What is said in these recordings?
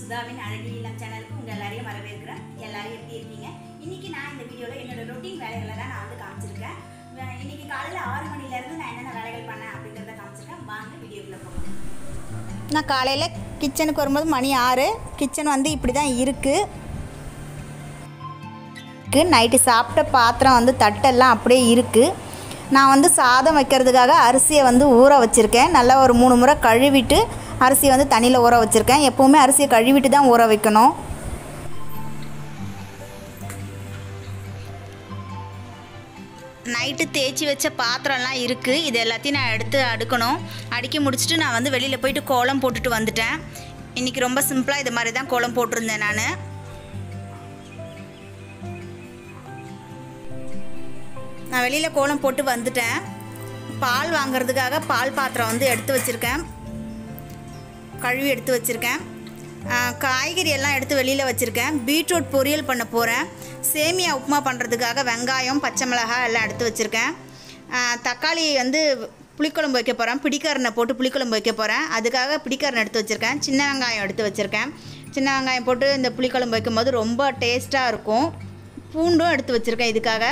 சுதாவின் அழகு இல்லம் சேனலுக்கு உங்கள் எல்லாரையும் வரவேற்கிறேன் எல்லாரும் எப்படி இருக்கீங்க இன்னைக்கு நான் இந்த வீடியோவில் என்னோட ரொட்டீன் வேலைகளை தான் நான் வந்து காமிச்சிருக்கேன் வே- இன்னைக்கு காலையில் ஆறு மணிலேருந்து நான் என்னென்ன வேலைகள் பண்ணேன் அப்படிங்கிறத காமிச்சிருக்கேன் வாங்க வீடியோக்குள்ள போகலாம் நான் காலையில் கிச்சனுக்கு வரும்போது மணி ஆறு கிச்சன் வந்து இப்படி தான் இருக்குது நைட்டு சாப்பிட்ட பாத்திரம் வந்து தட்டெல்லாம் அப்படியே இருக்குது நான் வந்து சாதம் வைக்கிறதுக்காக அரிசியை வந்து ஊற வச்சுருக்கேன் நல்லா ஒரு மூணு முறை கழுவிட்டு அரிசியை வந்து தண்ணியில் ஊற வச்சுருக்கேன் எப்போவுமே அரிசியை கழுவிட்டு தான் ஊற வைக்கணும் நைட்டு தேய்ச்சி வச்ச பாத்திரம்லாம் இருக்குது இது எல்லாத்தையும் நான் எடுத்து அடுக்கணும் அடுக்கி முடிச்சுட்டு நான் வந்து வெளியில் போயிட்டு கோலம் போட்டுட்டு வந்துட்டேன் இன்றைக்கி ரொம்ப சிம்பிளாக இது மாதிரி தான் கோலம் போட்டிருந்தேன் நான் நான் வெளியில் கோலம் போட்டு வந்துட்டேன் பால் வாங்குறதுக்காக பால் பாத்திரம் வந்து எடுத்து வச்சுருக்கேன் கழுவி எடுத்து வச்சுருக்கேன் காய்கறி எல்லாம் எடுத்து வெளியில் வச்சுருக்கேன் பீட்ரூட் பொரியல் பண்ண போகிறேன் சேமியா உப்புமா பண்ணுறதுக்காக வெங்காயம் பச்சை மிளகாய் எல்லாம் எடுத்து வச்சுருக்கேன் தக்காளி வந்து புளிக்குழம்பு வைக்க போகிறேன் பிடிக்கரனை போட்டு புளிக்குழம்பு வைக்க போகிறேன் அதுக்காக பிடிக்கரனை எடுத்து வச்சுருக்கேன் சின்ன வெங்காயம் எடுத்து வச்சுருக்கேன் சின்ன வெங்காயம் போட்டு இந்த புளிக்குழம்பு வைக்கும்போது ரொம்ப டேஸ்ட்டாக இருக்கும் பூண்டும் எடுத்து வச்சுருக்கேன் இதுக்காக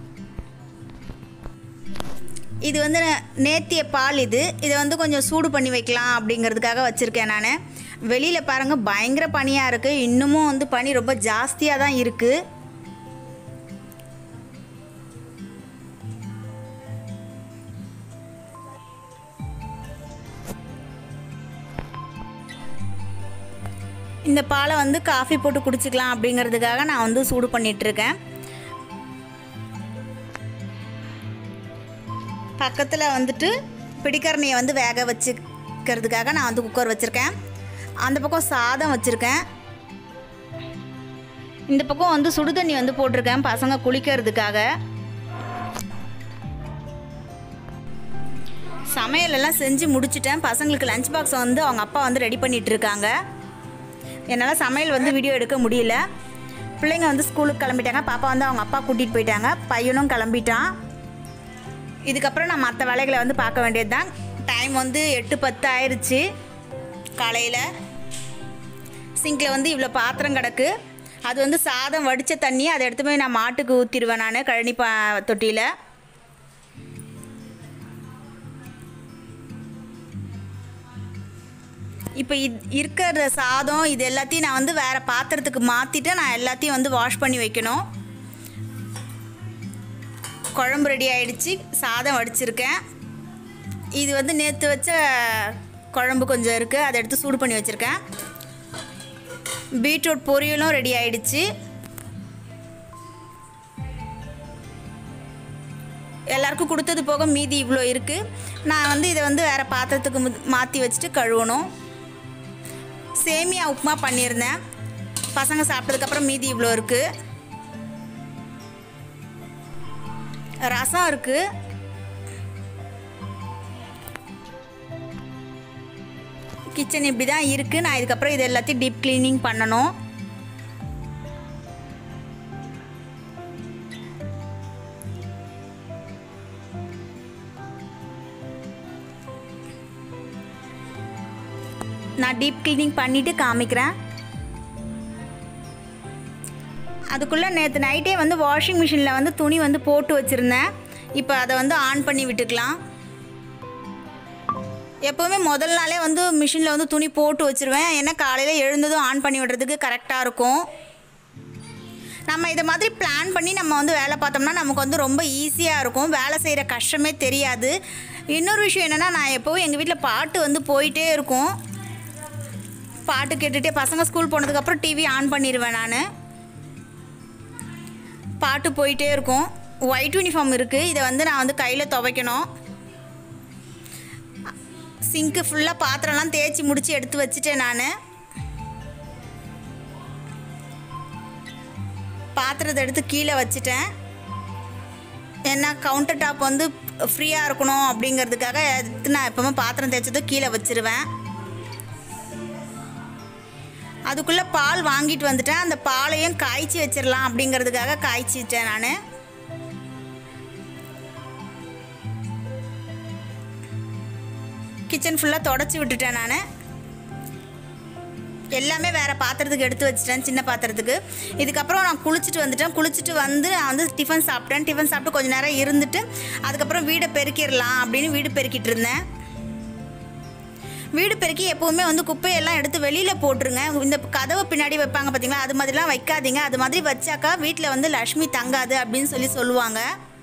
இது வந்து நேத்திய பால் இது இதை வந்து கொஞ்சம் சூடு பண்ணி வைக்கலாம் அப்படிங்கிறதுக்காக வச்சுருக்கேன் நான் வெளியில் பாருங்கள் பயங்கர பனியாக இருக்குது இன்னமும் வந்து பனி ரொம்ப ஜாஸ்தியாக தான் இருக்குது இந்த பாலை வந்து காஃபி போட்டு குடிச்சிக்கலாம் அப்படிங்கிறதுக்காக நான் வந்து சூடு பண்ணிகிட்ருக்கேன் பக்கத்தில் வந்துட்டு பிடிக்கரணியை வந்து வேக வச்சுக்கிறதுக்காக நான் வந்து குக்கர் வச்சுருக்கேன் அந்த பக்கம் சாதம் வச்சுருக்கேன் இந்த பக்கம் வந்து சுடு தண்ணி வந்து போட்டிருக்கேன் பசங்க குளிக்கிறதுக்காக சமையல் எல்லாம் செஞ்சு முடிச்சிட்டேன் பசங்களுக்கு லஞ்ச் பாக்ஸ் வந்து அவங்க அப்பா வந்து ரெடி பண்ணிட்டு இருக்காங்க என்னால் சமையல் வந்து வீடியோ எடுக்க முடியல பிள்ளைங்க வந்து ஸ்கூலுக்கு கிளம்பிட்டாங்க பாப்பா வந்து அவங்க அப்பா கூட்டிகிட்டு போயிட்டாங்க பையனும் கிளம்பிட்டான் இதுக்கப்புறம் நான் மற்ற வேலைகளை வந்து பார்க்க வேண்டியது தான் டைம் வந்து எட்டு பத்து ஆயிடுச்சு காலையில் சிங்கில் வந்து இவ்வளோ பாத்திரம் கிடக்கு அது வந்து சாதம் வடித்த தண்ணி அதை எடுத்து போய் நான் மாட்டுக்கு ஊற்றிடுவேன் நான் கழனி பா தொட்டியில் இப்போ இது இருக்கிற சாதம் இது எல்லாத்தையும் நான் வந்து வேறு பாத்திரத்துக்கு மாற்றிட்டு நான் எல்லாத்தையும் வந்து வாஷ் பண்ணி வைக்கணும் குழம்பு ரெடி ஆயிடுச்சு சாதம் வடிச்சிருக்கேன் இது வந்து நேற்று வச்ச குழம்பு கொஞ்சம் இருக்குது அதை எடுத்து சூடு பண்ணி வச்சுருக்கேன் பீட்ரூட் பொரியலும் ரெடி ஆயிடுச்சு எல்லாருக்கும் கொடுத்தது போக மீதி இவ்வளோ இருக்குது நான் வந்து இதை வந்து வேறு பாத்திரத்துக்கு மாற்றி வச்சுட்டு கழுவணும் சேமியா உப்புமா பண்ணியிருந்தேன் பசங்க சாப்பிட்டதுக்கப்புறம் மீதி இவ்வளோ இருக்குது ரசம் இருக்கு கிச்சன் இப்படி தான் இருக்குது நான் இதுக்கப்புறம் இது எல்லாத்தையும் டீப் க்ளீனிங் பண்ணணும் நான் டீப் க்ளீனிங் பண்ணிவிட்டு காமிக்கிறேன் அதுக்குள்ளே நேற்று நைட்டே வந்து வாஷிங் மிஷினில் வந்து துணி வந்து போட்டு வச்சுருந்தேன் இப்போ அதை வந்து ஆன் பண்ணி விட்டுக்கலாம் எப்போவுமே முதல் நாளே வந்து மிஷினில் வந்து துணி போட்டு வச்சுருவேன் ஏன்னா காலையில் எழுந்ததும் ஆன் பண்ணி விடுறதுக்கு கரெக்டாக இருக்கும் நம்ம இதை மாதிரி பிளான் பண்ணி நம்ம வந்து வேலை பார்த்தோம்னா நமக்கு வந்து ரொம்ப ஈஸியாக இருக்கும் வேலை செய்கிற கஷ்டமே தெரியாது இன்னொரு விஷயம் என்னென்னா நான் எப்போவும் எங்கள் வீட்டில் பாட்டு வந்து போயிட்டே இருக்கும் பாட்டு கேட்டுகிட்டே பசங்க ஸ்கூல் போனதுக்கப்புறம் டிவி ஆன் பண்ணிடுவேன் நான் பாட்டு போயிட்டே இருக்கும் ஒயிட் யூனிஃபார்ம் இருக்குது இதை வந்து நான் வந்து கையில் துவைக்கணும் சிங்க்கு ஃபுல்லாக பாத்திரம்லாம் தேய்ச்சி முடித்து எடுத்து வச்சுட்டேன் நான் பாத்திரத்தை எடுத்து கீழே வச்சுட்டேன் ஏன்னா கவுண்டர் டாப் வந்து ஃப்ரீயாக இருக்கணும் அப்படிங்கிறதுக்காக எடுத்து நான் எப்போவுமே பாத்திரம் தேய்ச்சதும் கீழே வச்சிருவேன் அதுக்குள்ளே பால் வாங்கிட்டு வந்துட்டேன் அந்த பாலையும் காய்ச்சி வச்சிடலாம் அப்படிங்கிறதுக்காக காய்ச்சிட்டேன் நான் கிச்சன் ஃபுல்லாக தொடச்சி விட்டுட்டேன் நான் எல்லாமே வேறு பாத்திரத்துக்கு எடுத்து வச்சிட்டேன் சின்ன பாத்திரத்துக்கு இதுக்கப்புறம் நான் குளிச்சுட்டு வந்துட்டேன் குளிச்சுட்டு வந்து நான் வந்து டிஃபன் சாப்பிட்டேன் டிஃபன் சாப்பிட்டு கொஞ்ச நேரம் இருந்துட்டு அதுக்கப்புறம் வீடை பெருக்கிடலாம் அப்படின்னு வீடு பெருக்கிட்டு இருந்தேன் வீடு பெருக்கி எப்போவுமே வந்து குப்பையெல்லாம் எடுத்து வெளியில் போட்டுருங்க இந்த கதவை பின்னாடி வைப்பாங்க பார்த்தீங்களா அது மாதிரிலாம் வைக்காதீங்க அது மாதிரி வச்சாக்கா வீட்டில் வந்து லக்ஷ்மி தங்காது அப்படின்னு சொல்லி சொல்லுவாங்க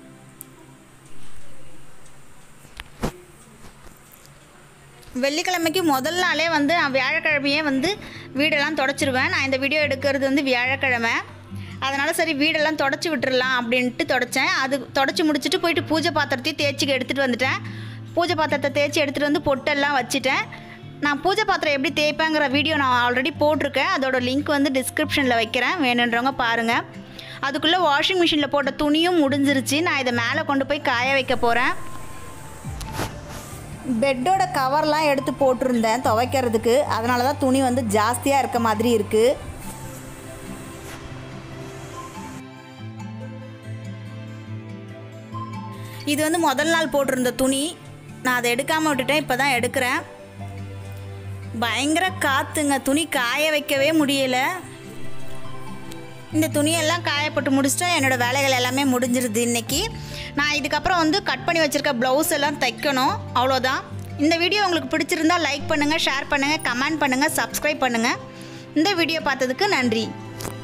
வெள்ளிக்கிழமைக்கு முதல் நாளே வந்து நான் வியாழக்கிழமையே வந்து வீடெல்லாம் தொடச்சிருவேன் நான் இந்த வீடியோ எடுக்கிறது வந்து வியாழக்கிழமை அதனால் சரி வீடெல்லாம் தொடச்சி விட்டுறலாம் அப்படின்ட்டு தொடச்சேன் அது தொடச்சி முடிச்சுட்டு போயிட்டு பூஜை பாத்திரத்தையும் தேய்ச்சி எடுத்துகிட்டு வந்துட்டேன் பூஜை பாத்திரத்தை தேய்ச்சி எடுத்துகிட்டு வந்து பொட்டெல்லாம் வச்சுட்டேன் நான் பூஜை பாத்திரம் எப்படி தேய்ப்பேங்கிற வீடியோ நான் ஆல்ரெடி போட்டிருக்கேன் அதோட லிங்க் வந்து டிஸ்கிரிப்ஷனில் வைக்கிறேன் வேணுன்றவங்க பாருங்கள் அதுக்குள்ளே வாஷிங் மிஷினில் போட்ட துணியும் முடிஞ்சிருச்சு நான் இதை மேலே கொண்டு போய் காய வைக்க போகிறேன் பெட்டோட கவர்லாம் எடுத்து போட்டிருந்தேன் துவைக்கிறதுக்கு அதனால தான் துணி வந்து ஜாஸ்தியாக இருக்க மாதிரி இருக்குது இது வந்து முதல் நாள் போட்டிருந்த துணி நான் அதை எடுக்காமல் விட்டுட்டேன் இப்போ தான் எடுக்கிறேன் பயங்கர காற்றுங்க துணி காய வைக்கவே முடியலை இந்த துணியெல்லாம் காயப்பட்டு முடிச்சிட்டா என்னோடய வேலைகள் எல்லாமே முடிஞ்சிருது இன்றைக்கி நான் இதுக்கப்புறம் வந்து கட் பண்ணி வச்சுருக்க ப்ளவுஸ் எல்லாம் தைக்கணும் அவ்வளோதான் இந்த வீடியோ உங்களுக்கு பிடிச்சிருந்தா லைக் பண்ணுங்கள் ஷேர் பண்ணுங்கள் கமெண்ட் பண்ணுங்கள் சப்ஸ்கிரைப் பண்ணுங்கள் இந்த வீடியோ பார்த்ததுக்கு நன்றி